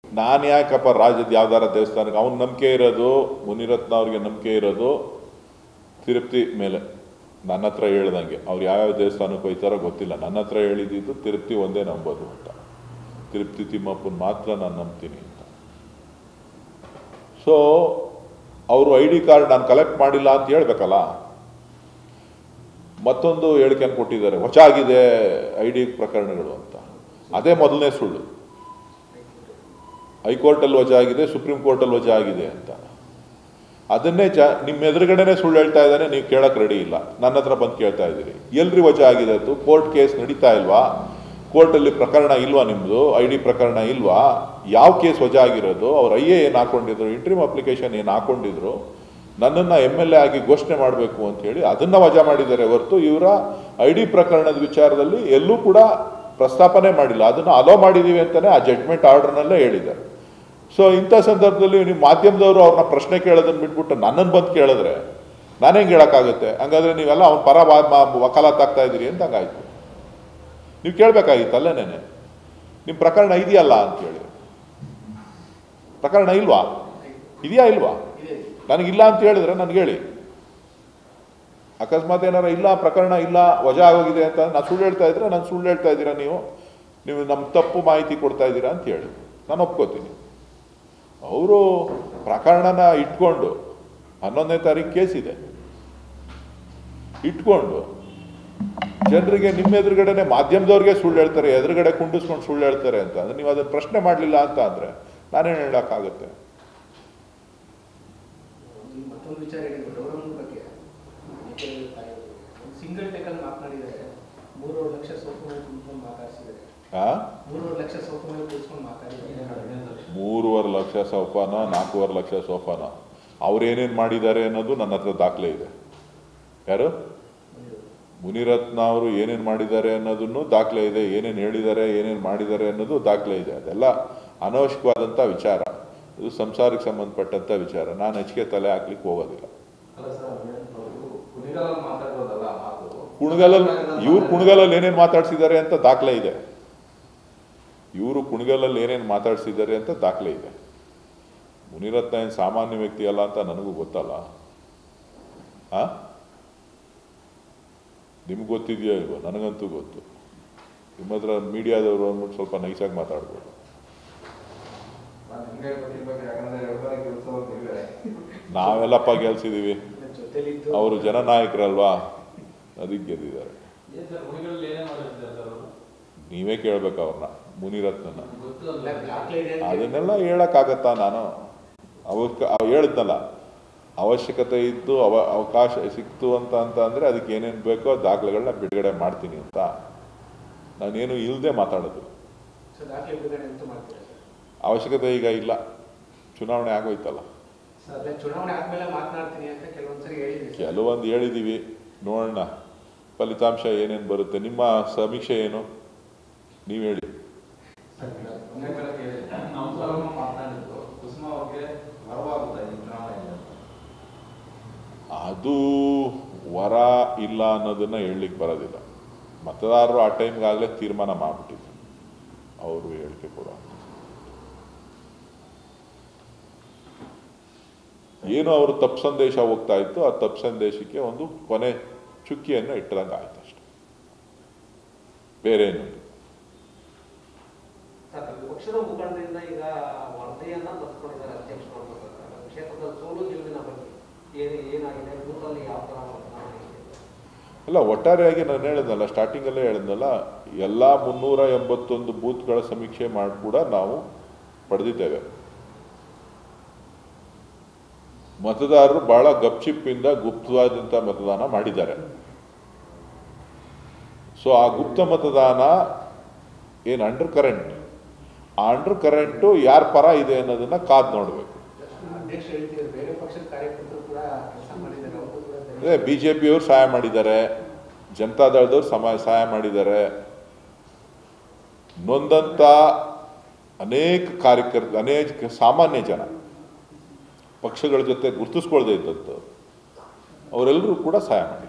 ನಾನು ಯಾಕಪ್ಪ ರಾಜ್ಯದ ಯಾವ್ದಾರ ದೇವಸ್ಥಾನಕ್ಕೆ ಅವ್ನ ನಂಬಿಕೆ ಇರೋದು ಮುನಿರತ್ನ ಅವ್ರಿಗೆ ನಂಬಿಕೆ ಇರೋದು ತಿರುಪತಿ ಮೇಲೆ ನನ್ನ ಹತ್ರ ಹೇಳ್ದಂಗೆ ಅವ್ರು ಯಾವ್ಯಾವ ದೇವಸ್ಥಾನಕ್ಕೆ ಹೋಯ್ತಾರೋ ಗೊತ್ತಿಲ್ಲ ನನ್ನ ಹತ್ರ ಹೇಳಿದ್ದು ತಿರುಪತಿ ಒಂದೇ ನಂಬೋದು ಅಂತ ತಿರುಪತಿ ತಿಮ್ಮಪ್ಪನ ಮಾತ್ರ ನಾನು ನಂಬ್ತೀನಿ ಅಂತ ಸೊ ಅವರು ಐ ಡಿ ಕಾರ್ಡ್ ನಾನು ಕಲೆಕ್ಟ್ ಮಾಡಿಲ್ಲ ಅಂತ ಹೇಳ್ಬೇಕಲ್ಲ ಮತ್ತೊಂದು ಹೇಳಿಕೆಯನ್ನು ಕೊಟ್ಟಿದ್ದಾರೆ ವಚ ಆಗಿದೆ ಐ ಡಿ ಪ್ರಕರಣಗಳು ಅಂತ ಅದೇ ಮೊದಲನೇ ಸುಳ್ಳು ಹೈಕೋರ್ಟಲ್ಲಿ ವಜಾ ಆಗಿದೆ ಸುಪ್ರೀಂ ಕೋರ್ಟಲ್ಲಿ ವಜಾ ಆಗಿದೆ ಅಂತ ಅದನ್ನೇ ಜ ನಿಮ್ಮ ಎದುರುಗಡೆನೆ ಸುಳ್ಳು ಹೇಳ್ತಾ ಇದ್ದಾನೆ ನೀವು ಕೇಳಕ್ ರೆಡಿ ಇಲ್ಲ ನನ್ನ ಹತ್ರ ಬಂದು ಕೇಳ್ತಾ ಇದ್ದೀರಿ ಎಲ್ರಿ ವಜಾ ಆಗಿದೆ ಅದು ಕೋರ್ಟ್ ಕೇಸ್ ನಡೀತಾ ಇಲ್ವಾ ಕೋರ್ಟಲ್ಲಿ ಪ್ರಕರಣ ಇಲ್ವಾ ನಿಮ್ಮದು ಐ ಡಿ ಪ್ರಕರಣ ಇಲ್ವಾ ಯಾವ ಕೇಸ್ ವಜಾ ಆಗಿರೋದು ಅವ್ರು ಐ ಎ ಏನು ಹಾಕೊಂಡಿದ್ರು ಇಂಟ್ರೀಮ್ ಅಪ್ಲಿಕೇಶನ್ ಏನು ಹಾಕೊಂಡಿದ್ರು ನನ್ನನ್ನು ಎಮ್ ಎಲ್ ಎ ಆಗಿ ಘೋಷಣೆ ಮಾಡಬೇಕು ಅಂತ ಹೇಳಿ ಅದನ್ನ ವಜಾ ಮಾಡಿದ್ದಾರೆ ಹೊರತು ಇವರ ಐ ಡಿ ಪ್ರಕರಣದ ವಿಚಾರದಲ್ಲಿ ಎಲ್ಲೂ ಕೂಡ ಪ್ರಸ್ತಾಪನೆ ಮಾಡಿಲ್ಲ ಅದನ್ನು ಅಲೋ ಮಾಡಿದ್ದೀವಿ ಅಂತಲೇ ಆ ಜಡ್ಜ್ಮೆಂಟ್ ಆರ್ಡರ್ನಲ್ಲೇ ಹೇಳಿದ್ದಾರೆ ಸೊ ಇಂಥ ಸಂದರ್ಭದಲ್ಲಿ ನಿಮ್ಮ ಮಾಧ್ಯಮದವರು ಅವ್ರನ್ನ ಪ್ರಶ್ನೆ ಕೇಳೋದನ್ನ ಬಿಟ್ಬಿಟ್ಟು ನನ್ನನ್ನು ಬಂದು ಕೇಳಿದ್ರೆ ನಾನು ಹೆಂಗೆ ಹೇಳೋಕ್ಕಾಗುತ್ತೆ ಹಂಗಾದ್ರೆ ನೀವೆಲ್ಲ ಅವ್ನ ಪರ ವಾ- ಮ- ವಕಾಲತ್ ಆಗ್ತಾ ಇದ್ದೀರಿ ಅಂತ ಹಂಗಾಯ್ತು ನೀವು ಕೇಳಬೇಕಾಗಿತ್ತು ಅಲ್ಲೇನೇನೆ ನಿಮ್ಮ ಪ್ರಕರಣ ಇದೆಯಲ್ಲ ಅಂತೇಳಿ ಪ್ರಕರಣ ಇಲ್ವಾ ಇದೆಯಾ ಇಲ್ವಾ ನನಗಿಲ್ಲ ಅಂತ ಹೇಳಿದ್ರೆ ನನಗೆ ಹೇಳಿ ಅಕಸ್ಮಾತ್ ಏನಾರ ಇಲ್ಲ ಪ್ರಕರಣ ಇಲ್ಲ ವಜಾ ಆಗೋಗಿದೆ ಅಂತ ನಾನು ಸುಳ್ಳು ಹೇಳ್ತಾ ಇದ್ರೆ ನಾನು ಸುಳ್ಳು ಹೇಳ್ತಾ ಇದ್ದೀರಾ ನೀವು ನೀವು ನಮ್ಮ ತಪ್ಪು ಮಾಹಿತಿ ಕೊಡ್ತಾ ಇದ್ದೀರಾ ಅಂತ ಹೇಳಿ ನಾನು ಒಪ್ಕೋತೀನಿ ಅವರು ಪ್ರಕರಣನ ಇಟ್ಕೊಂಡು ಹನ್ನೊಂದನೇ ತಾರೀಕು ಕೇಸ್ ಇದೆ ಇಟ್ಕೊಂಡು ಜನರಿಗೆ ನಿಮ್ಮ ಎದುರುಗಡೆನೆ ಮಾಧ್ಯಮದವ್ರಿಗೆ ಸುಳ್ಳು ಹೇಳ್ತಾರೆ ಎದುರುಗಡೆ ಕುಂಡಿಸ್ಕೊಂಡು ಸುಳ್ಳು ಹೇಳ್ತಾರೆ ಅಂತ ಅಂದ್ರೆ ನೀವು ಅದನ್ನ ಪ್ರಶ್ನೆ ಮಾಡಲಿಲ್ಲ ಅಂತ ಅಂದ್ರೆ ನಾನೇನು ಹೇಳಕ್ಕಾಗುತ್ತೆ ಈ ಮತ್ತೊಂದು ವಿಚಾರ ಹೇಳಿದ್ರು ಗೌರವನ ಬಗ್ಗೆ ಸಿಂಗಲ್ ಟೇಕಲ್ಲಿ ಮಾತನಾಡಿದ್ದಾರೆ ಮೂರುವರೆ ಲಕ್ಷ ಸೋಫು ಮೇಲೆ ಕುತ್ಕೊಂಡು ಮಾತಾಡಿಸಿದ್ದಾರೆ ಆ ಮೂರುವರೆ ಲಕ್ಷ ಸೋಫು ಮೇಲೆ ಕೂತ್ಕೊಂಡು ಮಾತಾಡಿದ್ದಾರೆ ಮೂರುವರೆ ಲಕ್ಷ ಸೋಫಾನ ನಾಲ್ಕೂವರೆ ಲಕ್ಷ ಸೋಫಾನ ಅವ್ರೇನೇನು ಮಾಡಿದ್ದಾರೆ ಅನ್ನೋದು ನನ್ನ ಹತ್ರ ದಾಖಲೆ ಇದೆ ಯಾರು ಮುನಿರತ್ನ ಅವರು ಏನೇನು ಮಾಡಿದ್ದಾರೆ ಅನ್ನೋದನ್ನು ದಾಖಲೆ ಇದೆ ಏನೇನು ಹೇಳಿದ್ದಾರೆ ಏನೇನು ಮಾಡಿದ್ದಾರೆ ಅನ್ನೋದು ದಾಖಲೆ ಇದೆ ಅದೆಲ್ಲ ಅನವಶ್ಯಕವಾದಂಥ ವಿಚಾರ ಇದು ಸಂಸಾರಕ್ಕೆ ಸಂಬಂಧಪಟ್ಟಂಥ ವಿಚಾರ ನಾನು ಹೆಚ್ಚಿಗೆ ತಲೆ ಹಾಕ್ಲಿಕ್ಕೆ ಹೋಗೋದಿಲ್ಲ ಅಲ್ಲ ಸರ್ ಅವರು ಕುಣಿಗಲಲ್ಲಿ ಮಾತಾಡೋದಲ್ಲ ಮಾತು ಕುಣಗಲಲ್ಲಿ ಇವ್ರು ಕುಣಗಲಲ್ಲಿ ಏನೇನು ಮಾತಾಡ್ಸಿದ್ದಾರೆ ಅಂತ ದಾಖಲೆ ಇದೆ ಇವರು ಕುಣಗಲಲ್ಲಿ ಏನೇನು ಮಾತಾಡ್ಸಿದ್ದಾರೆ ಅಂತ ದಾಖಲೆ ಇದೆ ಮುನಿರತ್ನ ಏನು ಸಾಮಾನ್ಯ ವ್ಯಕ್ತಿ ಅಲ್ಲ ಅಂತ ನನಗೂ ಗೊತ್ತಲ್ಲ ಆ ನಿಮ್ಗೆ ಗೊತ್ತಿದೆಯೋ ಇಲ್ವೋ ನನಗಂತೂ ಗೊತ್ತು ನಿಮ್ಮ ಹತ್ರ ಮೀಡಿಯಾದವರು ಅಂದ್ಬಿಟ್ಟು ಸ್ವಲ್ಪ ನೈಸಾಗಿ ಮಾತಾಡ್ಬೋದು ನಾನು ನಿಮ್ಗೆ ಗೊತ್ತಿರ್ಬೇಕು ಯಾಕಂದ್ರೆ ಎರಡು ಬಾರಿ ಗೆಲ್ಸೋದು ನೀವೇ ನಾವೆಲ್ಲಪ್ಪ ಗೆಲ್ಸಿದೀವಿ ಜೊತೆಲಿದ್ದು ಅವರು ಜನನಾಯಕರಲ್ವಾ ಅದಕ್ಕೆ ಗೆದ್ದಿದ್ದಾರೆ ಏನ್ ಸರ್ ಕುಣಿಗಲ್ ಏನೇ ಮಾಡಿರ್ತಾರೆ ಸರ್ ಅವರು ನೀವೇ ಕೇಳ್ಬೇಕು ಅವ್ರನ್ನ ಮುನಿರತ್ನನ ಗೊತ್ತು ಎಲ್ಲ ಅಲ್ಲ ದಾಖಲೆ ಇದೆ ಅಂತ ಅದನ್ನೆಲ್ಲ ಹೇಳಕ್ಕಾಗತ್ತಾ ನಾನು ಅವಶ್ಯ ಅವ್ ಹೇಳಿದ್ನಲ್ಲ ಅವಶ್ಯಕತೆ ಇದ್ದು ಅವ ಅವಕಾಶ ಸಿಕ್ತು ಅಂತ ಅಂತ ಅಂದರೆ ಅದಕ್ಕೆ ಏನೇನು ಬೇಕೋ ದಾಖಲೆಗಳನ್ನ ಬಿಡುಗಡೆ ಮಾಡ್ತೀನಿ ಅಂತ ನಾನೇನು ಇಲ್ಲದೆ ಮಾತಾಡೋದು ಸೊ ದಾಖಲೆ ಬಿಡುಗಡೆ ಅಂತೂ ಮಾಡ್ತೀರಾ ಸರ್ ಅವಶ್ಯಕತೆ ಈಗ ಇಲ್ಲ ಚುನಾವಣೆ ಆಗೋಯ್ತಲ್ಲ ಅದೇ ಚುನಾವಣೆ ಆದ್ಮೇಲೆ ಮಾತನಾಡ್ತೀನಿ ಅಂತ ಕೆಲವೊಂದ್ಸರಿ ಹೇಳಿದ್ರಿ ಸರ್ ಕೆಲವೊಂದು ಹೇಳಿದ್ದೀವಿ ನೋಡೋಣ ಫಲಿತಾಂಶ ಏನೇನು ಬರುತ್ತೆ ನಿಮ್ಮ ಸಮೀಕ್ಷೆ ಏನು ನೀವು ಹೇಳಿ ಒಂದೇ ಕಡೆ ಕೇಳಿ ನಮ್ಮ ಸಲನು ಮಾತನಾಡಿದ್ದು ಕುಸುಮಾ ಅವ್ರಿಗೆ ವರವಾಗುತ್ತೆ ಈ ಚುನಾವಣೆಯಲ್ಲಿ ಅಂತ. ಅದು ವರ ಇಲ್ಲ ಅನ್ನೋದನ್ನ ಹೇಳಲಿಕ್ಕೆ ಬರೋದಿಲ್ಲ ಮತದಾರರು ಆ ಟೈಮ್ಗಾಗಲೇ ತೀರ್ಮಾನ ಮಾಡಿಬಿಟ್ಟಿದ್ರು ಅವರು ಹೇಳಿಕೆ ಕೊಡುವ ಏನು ಅವರು ತಪ್ಪು ಸಂದೇಶ ಹೋಗ್ತಾ ಇತ್ತು ಆ ತಪ್ಪು ಸಂದೇಶಕ್ಕೆ ಒಂದು ಕೊನೆ ಚುಕ್ಕಿಯನ್ನು ಇಟ್ಟದಂಗೆ ಆಯ್ತು ಅಷ್ಟೆ ಬೇರೆ ಏನು ಇಲ್ಲ. ಸರ್, ಪಕ್ಷದ ಮುಖಂಡರಿಂದ ಈಗ ವರದಿಯನ್ನ ಬರ್ಸ್ಕೊಂಡಿದ್ದಾರೆ ಅಧ್ಯಕ್ಷರು ಅಂತ ಪ್ರಕಾರ. ಕ್ಷೇತ್ರದ ಸೋಲು ಗೆಲುವಿನ ಬಗ್ಗೆ ಏನು ಏನಾಗಿದೆ ಬೂತಲ್ಲಿ ಯಾವ ತರ ಮತದಾನ ಆಗಿದೆ? ಅಲ್ಲ ಒಟ್ಟಾರೆಯಾಗಿ ನಾನು ಹೇಳಿದ್ನಲ್ಲ ಸ್ಟಾರ್ಟಿಂಗಲ್ಲೇ ಹೇಳಿದ್ನಲ್ಲ ಎಲ್ಲ ಮುನ್ನೂರ ಎಂಬತ್ತೊಂದು ಬೂತ್ಗಳ ಸಮೀಕ್ಷೆ ಮಾಡಿ ಕೂಡ ನಾವು ಪಡೆದಿದ್ದೇವೆ ಮತದಾರರು ಬಹಳ ಗಪ್ಚಿಪ್ಪಿಂದ ಗುಪ್ತವಾದಂಥ ಮತದಾನ ಮಾಡಿದ್ದಾರೆ ಸೊ ಆ ಗುಪ್ತ ಮತದಾನ ಏನು ಅಂಡರ್ ಕರೆಂಟ್ ಆ ಅಂಡರ್ ಕರೆಂಟು ಯಾರ ಪರ ಇದೆ ಅನ್ನೋದನ್ನ ಕಾದ್ ನೋಡಬೇಕು ಅಧ್ಯಕ್ಷ ಹೇಳ್ತಿದ್ದಾರೆ ಬೇರೆ ಪಕ್ಷದ ಕಾರ್ಯಕರ್ತರು ಕೂಡ ಕೆಲಸ ಮಾಡಿದ್ದಾರೆ ಅವರು ಕೂಡ ಅದೇ ಬಿ ಜೆ ಪಿಯವರು ಸಹಾಯ ಮಾಡಿದ್ದಾರೆ ಜನತಾದಳದವ್ರು ಸಮ ಸಹಾಯ ಮಾಡಿದ್ದಾರೆ ನೊಂದಂಥ ಅನೇಕ ಕಾರ್ಯಕರ್ತ ಅನೇಕ ಸಾಮಾನ್ಯ ಜನ ಪಕ್ಷಗಳ ಜೊತೆ ಗುರುತಿಸ್ಕೊಳ್ದೇ ಇದ್ದದ್ದು ಅವರೆಲ್ಲರೂ ಕೂಡ ಸಹಾಯ ಮಾಡಿದ್ದಾರೆ